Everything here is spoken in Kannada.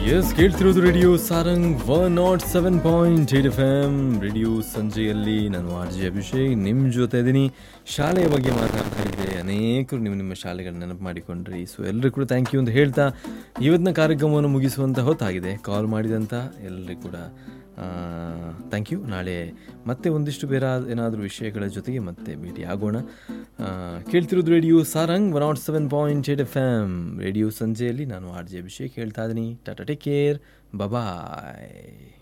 ಎಸ್ ಕೇಳ್ತಿರೋದು radio Sarang one nought seven point eight F M radio ಸಂಜೆಯಲ್ಲಿ ನಾನು ಆರ್ ಜೆ ಅಭಿಷೇಕ್ ನಿಮ್ಮ ಜೊತೆ ಇದ್ದೀನಿ ಶಾಲೆಯ ಬಗ್ಗೆ ಮಾತಾಡ್ತಾ ಇದ್ದೆ ಅನೇಕರು ನೀವು ನಿಮ್ಮ ಶಾಲೆಗಳನ್ನ ನೆನಪು ಮಾಡಿಕೊಂಡ್ರಿ ಸೊ ಎಲ್ಲರಿಗೂ ಕೂಡ ಥ್ಯಾಂಕ್ ಯು ಅಂತ ಹೇಳ್ತಾ ಇವತ್ತಿನ ಕಾರ್ಯಕ್ರಮವನ್ನು ಮುಗಿಸುವಂಥ ಹೊತ್ತಾಗಿದೆ ಕಾಲ್ ಮಾಡಿದಂಥ ಎಲ್ಲರಿಗೂ ಕೂಡ ಥ್ಯಾಂಕ್ ಯು ನಾಳೆ ಮತ್ತೆ ಒಂದಿಷ್ಟು ಬೇರೆ ಏನಾದರೂ ವಿಷಯಗಳ ಜೊತೆಗೆ ಮತ್ತೆ ಭೇಟಿ ಆಗೋಣ ಆ, ಕೇಳ್ತಿರೋದು radio Sarang one nought seven point eight F M radio ಸಂಜೆಯಲ್ಲಿ ನಾನು ಆರ್ ಜೆ ಅಭಿಷೇಕ್ ಹೇಳ್ತಾ ಇದ್ದೀನಿ ಟಾಟಾ ಟೇಕ್ ಕೇರ್ ಬಬಾಯ್